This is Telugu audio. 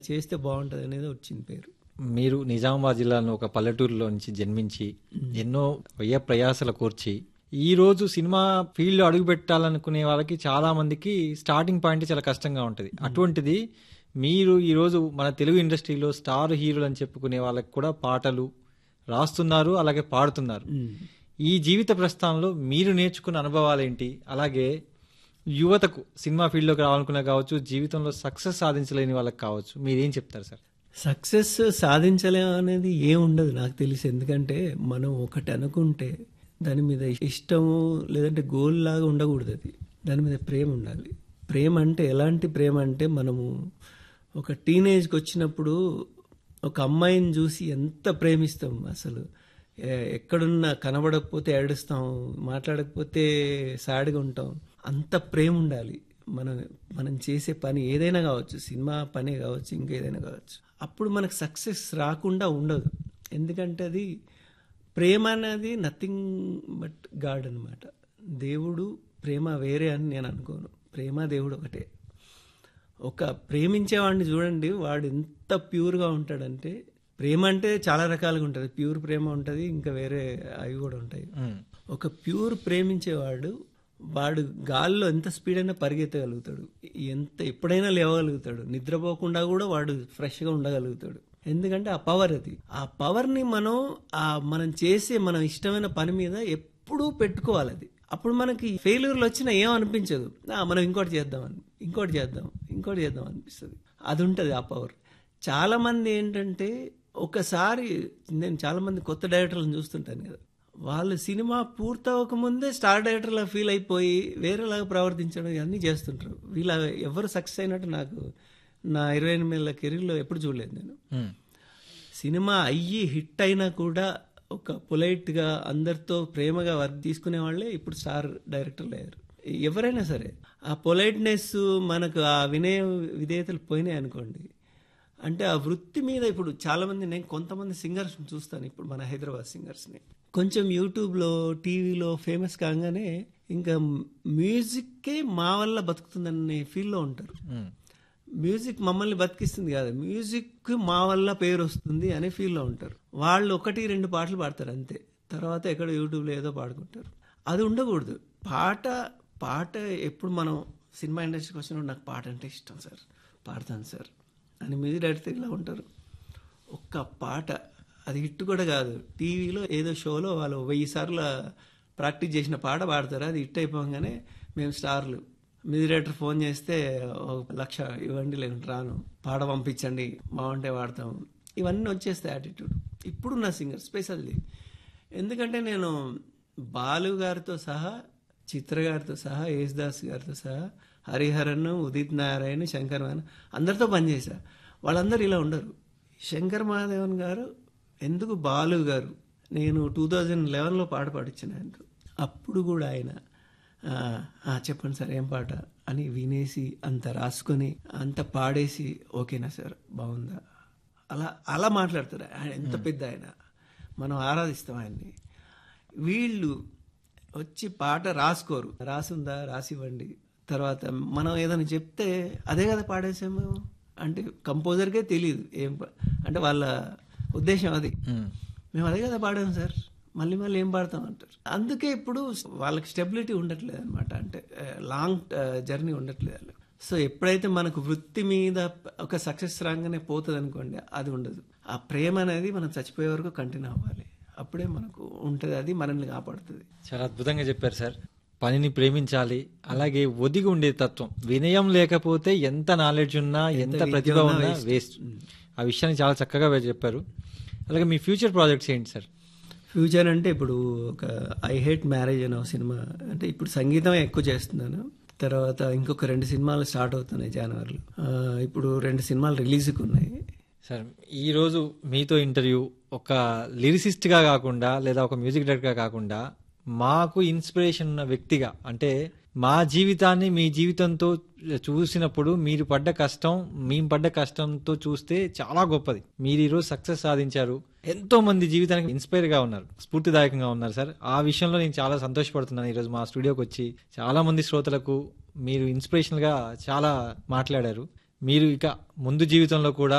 చేస్తే బాగుంటుంది అనేది వచ్చింది పేరు మీరు నిజామాబాద్ జిల్లాలో ఒక పల్లెటూరులో నుంచి జన్మించి ఎన్నో వ్యయ ప్రయాసల కూర్చి ఈ రోజు సినిమా ఫీల్డ్ లో అడుగు పెట్టాలనుకునే వాళ్ళకి చాలా మందికి స్టార్టింగ్ పాయింట్ చాలా కష్టంగా ఉంటుంది అటువంటిది మీరు ఈ రోజు మన తెలుగు ఇండస్ట్రీలో స్టార్ హీరోలు అని చెప్పుకునే వాళ్ళకి కూడా పాటలు రాస్తున్నారు అలాగే పాడుతున్నారు ఈ జీవిత ప్రస్థానంలో మీరు నేర్చుకున్న అనుభవాలు ఏంటి అలాగే యువతకు సినిమా ఫీల్డ్లోకి రావాలనుకున్నా కావచ్చు జీవితంలో సక్సెస్ సాధించలేని వాళ్ళకి కావచ్చు మీరేం చెప్తారు సార్ సక్సెస్ సాధించలేం అనేది ఏం ఉండదు నాకు తెలిసి ఎందుకంటే మనం ఒకటి అనుకుంటే దాని మీద ఇష్టము లేదంటే గోల్ లాగా ఉండకూడదు అది దాని మీద ప్రేమ ఉండాలి ప్రేమ అంటే ఎలాంటి ప్రేమ అంటే మనము ఒక టీనేజ్కి వచ్చినప్పుడు ఒక అమ్మాయిని చూసి ఎంత ప్రేమిస్తాం అసలు ఎ- ఎక్కడున్నా కనబడకపోతే ఏడుస్తాం మాట్లాడకపోతే సాడ్గా ఉంటాం అంత ప్రేమ ఉండాలి మనం మనం చేసే పని ఏదైనా కావచ్చు సినిమా పనే కావచ్చు ఇంకేదైనా కావచ్చు అప్పుడు మనకు సక్సెస్ రాకుండా ఉండదు ఎందుకంటే అది ప్రేమ అనేది నథింగ్ బట్ గాడ్ అనమాట దేవుడు ప్రేమ వేరే అని నేను అనుకోను ప్రేమ దేవుడు ఒకటే ఒక ప్రేమించేవాడిని చూడండి వాడు ఎంత ప్యూర్గా ఉంటాడంటే ప్రేమ అంటే చాలా రకాలుగా ఉంటుంది ప్యూర్ ప్రేమ ఉంటుంది ఇంకా వేరే అవి కూడా ఉంటాయి ఒక ప్యూర్ ప్రేమించేవాడు వాడు గాల్లో ఎంత స్పీడ్ అయినా పరిగెత్తగలుగుతాడు ఎంత ఎప్పుడైనా లేవగలుగుతాడు నిద్రపోకుండా కూడా వాడు ఫ్రెష్గా ఉండగలుగుతాడు ఎందుకంటే ఆ పవర్ అది ఆ పవర్ని మనం ఆ మనం చేసే మనం ఇష్టమైన పని మీద ఎప్పుడూ పెట్టుకోవాలి అది అప్పుడు మనకి ఫెయిల్యూర్లు వచ్చినా ఏం అనిపించదు ఆ, మనం ఇంకోటి చేద్దామని ఇంకోటి చేద్దాం ఇంకోటి చేద్దాం అనిపిస్తుంది అది ఉంటుంది ఆ పవర్ చాలా మంది ఏంటంటే ఒకసారి నేను చాలా మంది కొత్త డైరెక్టర్లను చూస్తుంటాను కదా వాళ్ళు సినిమా పూర్తవక ముందే స్టార్ డైరెక్టర్లా ఫీల్ అయిపోయి వేరేలాగా ప్రవర్తించడం ఇవన్నీ చేస్తుంటారు వీళ్ళ ఎవరు సక్సెస్ అయినట్టు నాకు నా ఇరవై ఎనిమిదిల కెరీర్లో ఎప్పుడు చూడలేదు నేను సినిమా అయ్యి హిట్ అయినా కూడా ఒక పొలైట్గా అందరితో ప్రేమగా వర్క్ తీసుకునే వాళ్ళే ఇప్పుడు స్టార్ డైరెక్టర్లు అయ్యారు ఎవరైనా సరే ఆ పొలైట్నెస్ మనకు ఆ వినయ విధేయతలు పోయినాయి అనుకోండి అంటే ఆ వృత్తి మీద ఇప్పుడు చాలా మంది నేను కొంతమంది సింగర్స్ చూస్తాను ఇప్పుడు మన హైదరాబాద్ సింగర్స్ని కొంచెం యూట్యూబ్లో టీవీలో ఫేమస్ కాగానే ఇంకా మ్యూజిక్కే మా వల్ల బతుకుతుందనే ఫీల్లో ఉంటారు మ్యూజిక్ మమ్మల్ని బతికిస్తుంది కాదు మ్యూజిక్ మా వల్ల పేరు వస్తుంది అనే ఫీల్లో ఉంటారు వాళ్ళు ఒకటి రెండు పాటలు పాడతారు అంతే తర్వాత ఎక్కడ యూట్యూబ్లో ఏదో పాడుకుంటారు అది ఉండకూడదు పాట పాట ఎప్పుడు మనం సినిమా ఇండస్ట్రీకి వచ్చినప్పుడు నాకు పాట అంటే ఇష్టం సార్ పాడతాను సార్ అని మీద డైరెక్టర్ ఇలా ఉంటారు ఒక్క పాట అది హిట్ కూడా కాదు టీవీలో ఏదో షోలో వాళ్ళు వెయ్యి సార్లు ప్రాక్టీస్ చేసిన పాట పాడతారు అది హిట్ అయిపోగానే మేము స్టార్లు మ్యూజిక్ డైరెక్టర్ ఫోన్ చేస్తే ఒక లక్ష ఇవ్వండి లేకుంటే రాను పాట పంపించండి బాగుంటే వాడతాం ఇవన్నీ వచ్చేస్తాయి యాటిట్యూడ్ ఇప్పుడున్న సింగర్ స్పెషల్లీ ఎందుకంటే నేను బాలు గారితో సహా చిత్ర గారితో సహా యేసుదాస్ గారితో సహా హరిహరన్ ఉదిత్ నారాయణ శంకర్ మహాదేవన్ అందరితో పనిచేశా వాళ్ళందరూ ఇలా ఉండరు శంకర్ మహాదేవన్ గారు ఎందుకు బాలు గారు నేను టూ థౌజండ్ లెవెన్లో పాట పాడించిన ఆయనతో అప్పుడు కూడా ఆయన "ఆ, ఆ, చెప్పండి సార్ ఏం పాట అని వినేసి అంత రాసుకొని అంత పాడేసి ఓకేనా సార్ బాగుందా అలా అలా మాట్లాడతారు ఆయన ఎంత పెద్ద ఆయన మనం ఆరాధిస్తాం ఆయన్ని వీళ్ళు వచ్చి పాట రాసుకోరు రాసుందా రాసివ్వండి తర్వాత మనం ఏదైనా చెప్తే అదే కదా పాడేసాము అంటే కంపోజర్కే తెలియదు ఏం పా- అంటే వాళ్ళ ఉద్దేశం అది మేము అదే కదా పాడాము సార్ మళ్ళీ మళ్ళీ ఏం పాడతాం అంటారు అందుకే ఇప్పుడు వాళ్ళకి స్టెబిలిటీ ఉండట్లేదు అనమాట అంటే లాంగ్ జర్నీ ఉండట్లేదు వాళ్ళకి. సో ఎప్పుడైతే మనకు వృత్తి మీద ఒక సక్సెస్ రాగానే పోతుంది అనుకోండి అది ఉండదు ఆ ప్రేమ అనేది మనం చచ్చిపోయే వరకు కంటిన్యూ అవ్వాలి అప్పుడే మనకు ఉంటుంది అది మనల్ని కాపాడుతుంది చాలా అద్భుతంగా చెప్పారు సార్ పనిని ప్రేమించాలి అలాగే ఒదిగి ఉండే తత్వం వినయం లేకపోతే ఎంత నాలెడ్జ్ ఉన్నా ఎంత ప్రతిభ ఉన్నా వేస్ట్ ఆ విషయాన్ని చాలా చక్కగా చెప్పారు అలాగే మీ ఫ్యూచర్ ప్రాజెక్ట్స్ ఏంటి సార్ ఫ్యూచర్ అంటే ఇప్పుడు ఒక ఐ హేట్ మ్యారేజ్ అనే ఒక సినిమా అంటే ఇప్పుడు సంగీతం ఎక్కువ చేస్తున్నాను తర్వాత ఇంకొక రెండు సినిమాలు స్టార్ట్ అవుతున్నాయి జనవరిలో ఆ, ఇప్పుడు రెండు సినిమాలు రిలీజ్కి ఉన్నాయి సార్ ఈ రోజు మీతో ఇంటర్వ్యూ ఒక లిరిసిస్ట్ గా కాకుండా లేదా ఒక మ్యూజిక్ డైరెక్టర్ గా కాకుండా మాకు ఇన్స్పిరేషన్ ఉన్న వ్యక్తిగా అంటే మా జీవితాన్ని మీ జీవితంతో చూసినప్పుడు మీరు పడ్డ కష్టం మేము పడ్డ కష్టంతో చూస్తే చాలా గొప్పది మీరు ఈరోజు సక్సెస్ సాధించారు ఎంతో మంది జీవితానికి ఇన్స్పైర్ గా ఉన్నారు స్ఫూర్తిదాయకంగా ఉన్నారు సార్ ఆ విషయంలో నేను చాలా సంతోషపడుతున్నాను ఈరోజు మా స్టూడియోకి వచ్చి చాలా మంది శ్రోతలకు మీరు ఇన్స్పిరేషనల్ గా చాలా మాట్లాడారు మీరు ఇక ముందు జీవితంలో కూడా